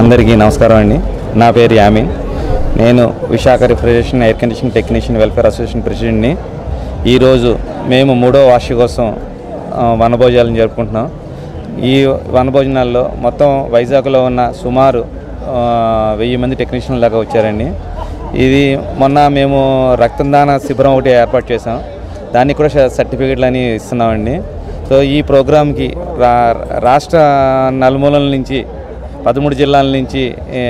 అందరికీ నమస్కారం అండి నా పేరు యామిన్ నేను Visakha refrigeration air conditioning technician welfare association ప్రెసిడెంట్ని ఈరోజు మేము మూడో వార్షికోత్సవం ఆ, వనభోజనాలను జరుపుకుంటున్నాం ఈ వనభోజనాల్లో మొత్తం వైజాగ్లో ఉన్న సుమారు ఆ, వెయ్యి మంది టెక్నీషియన్ లాగా వచ్చారండి ఇది మొన్న మేము రక్తదాన శిబిరం ఒకటి ఏర్పాటు చేసాం దానికి కూడా స- సర్టిఫికెట్లు అని ఇస్తున్నామండి సో ఈ ప్రోగ్రామ్కి రా రాష్ట్ర నలుమూలల నుంచి పదమూడు జిల్లాల నుంచి ఏ,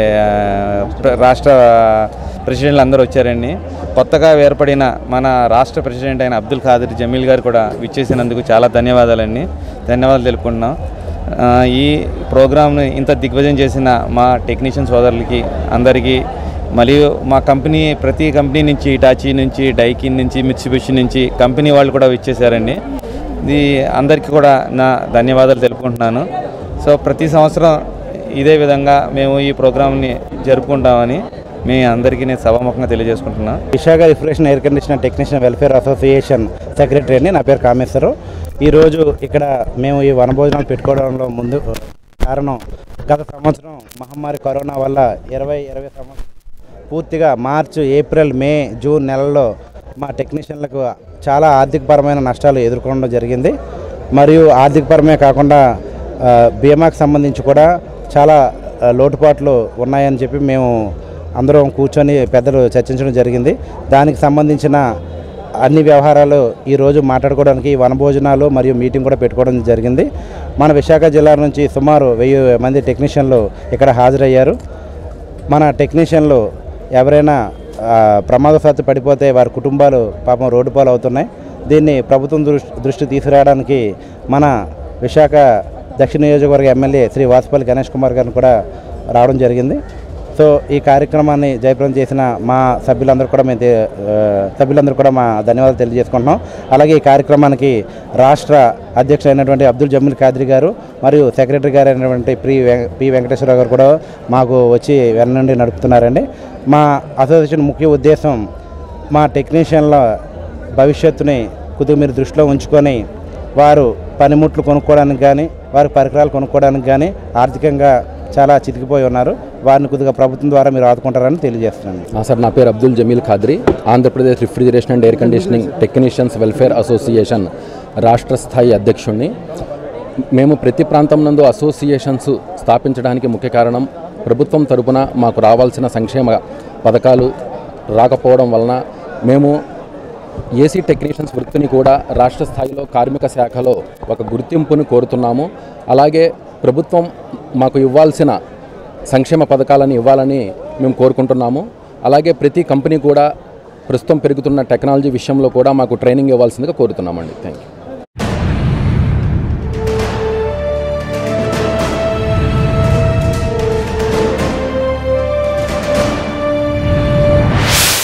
ప్ర- రాష్ట్ర ప్రెసిడెంట్లు అందరూ వచ్చారండి కొత్తగా ఏర్పడిన మన రాష్ట్ర ప్రెసిడెంట్ అయిన అబ్దుల్ ఖాదర్ జమీల్ గారు కూడా విచ్చేసినందుకు చాలా ధన్యవాదాలండి ధన్యవాదాలు తెలుపుకుంటున్నాం ఆ, ఈ ప్రోగ్రామ్ను ఇంత దిగ్విజయం చేసిన మా టెక్నీషియన్ సోదరులకి అందరికీ మరియు మా కంపెనీ ప్రతి కంపెనీ నుంచి ఇటాచీ నుంచి డైకిన్ నుంచి మిత్సుబిషి నుంచి కంపెనీ వాళ్ళు కూడా విచ్చేసారండి ఇది అందరికీ కూడా నా ధన్యవాదాలు తెలుపుకుంటున్నాను సో ప్రతి సంవత్సరం ఇదే విధంగా మేము ఈ ప్రోగ్రామ్ని జరుపుకుంటామని మీ అందరికీ నేను సభాముఖంగా తెలియజేసుకుంటున్నాను Visakha refrigeration air conditioner technician welfare association secretary అండి నా పేరు కామేశ్వరు ఈరోజు ఇక్కడ మేము ఈ వనభోజనాలు పెట్టుకోవడంలో ముందు కారణం గత సంవత్సరం మహమ్మారి కరోనా వల్ల ఇరవై ఇరవై సంవత్సరం పూర్తిగా మార్చి ఏప్రిల్ మే జూన్ నెలల్లో మా టెక్నీషియన్లకు చాలా ఆర్థికపరమైన నష్టాలు ఎదుర్కోవడం జరిగింది మరియు ఆర్థికపరమే కాకుండా ఆ, బీమాకు సంబంధించి కూడా చాలా ఆ, లోటుపాట్లు ఉన్నాయని చెప్పి మేము అందరం కూర్చొని పెద్దలు చర్చించడం జరిగింది దానికి సంబంధించిన అన్ని వ్యవహారాలు ఈరోజు మాట్లాడుకోవడానికి ఈ వనభోజనాలు మరియు మీటింగ్ కూడా పెట్టుకోవడం జరిగింది మన విశాఖ జిల్లా నుంచి సుమారు వెయ్యి మంది టెక్నీషియన్లు ఇక్కడ హాజరయ్యారు మన టెక్నీషియన్లు ఎవరైనా ఆ, ప్రమాదవశాత్తు పడిపోతే వారి కుటుంబాలు పాపం రోడ్డు పాలు అవుతున్నాయి దీన్ని ప్రభుత్వం దృష్టి దృష్టి తీసుకురావడానికి మన విశాఖ దక్షిణ నియోజకవర్గ ఎమ్మెల్యే శ్రీ వాసుపల్లి గణేష్ కుమార్ గారిని కూడా రావడం జరిగింది సో ఈ కార్యక్రమాన్ని జయప్రదం చేసిన మా సభ్యులందరూ కూడా మేము తే- ఆ, సభ్యులందరూ కూడా మా ధన్యవాదాలు తెలియజేసుకుంటున్నాం అలాగే ఈ కార్యక్రమానికి రాష్ట్ర అధ్యక్షుడైనటువంటి అబ్దుల్ జమీల్ ఖాద్రి గారు మరియు సెక్రటరీ గారు అయినటువంటి పి వెం- పి వెంకటేశ్వరరావు గారు కూడా మాకు వచ్చి వెన్న నుండి నడుపుతున్నారండి మా అసోసియేషన్ ముఖ్య ఉద్దేశం మా టెక్నీషియన్ల భవిష్యత్తుని కొద్దిగా మీరు దృష్టిలో ఉంచుకొని వారు పనిముట్లు కొనుక్కోవడానికి కానీ వారి పరికరాలు కొనుక్కోవడానికి కానీ ఆర్థికంగా చాలా చితికిపోయి ఉన్నారు వారిని కొద్దిగా ప్రభుత్వం ద్వారా మీరు ఆదుకుంటారని తెలియజేస్తున్నాను ఆ, సార్ నా పేరు Abdul Jameel Khadri Andhra Pradesh refrigeration and air conditioning technicians welfare association రాష్ట్ర స్థాయి అధ్యక్షుడిని మేము ప్రతి ప్రాంతం నందు అసోసియేషన్స్ స్థాపించడానికి ముఖ్య కారణం ప్రభుత్వం తరపున మాకు రావాల్సిన సంక్షేమ పథకాలు రాకపోవడం వలన మేము ఏసీ టెక్నీషియన్స్ వృత్తిని కూడా రాష్ట్ర స్థాయిలో కార్మిక శాఖలో ఒక గుర్తింపును కోరుతున్నాము అలాగే ప్రభుత్వం మాకు ఇవ్వాల్సిన సంక్షేమ పథకాలను ఇవ్వాలని మేము కోరుకుంటున్నాము అలాగే ప్రతి కంపెనీ కూడా ప్రస్తుతం పెరుగుతున్న టెక్నాలజీ విషయంలో కూడా మాకు ట్రైనింగ్ ఇవ్వాల్సిందిగా కోరుతున్నామండి థ్యాంక్ యూ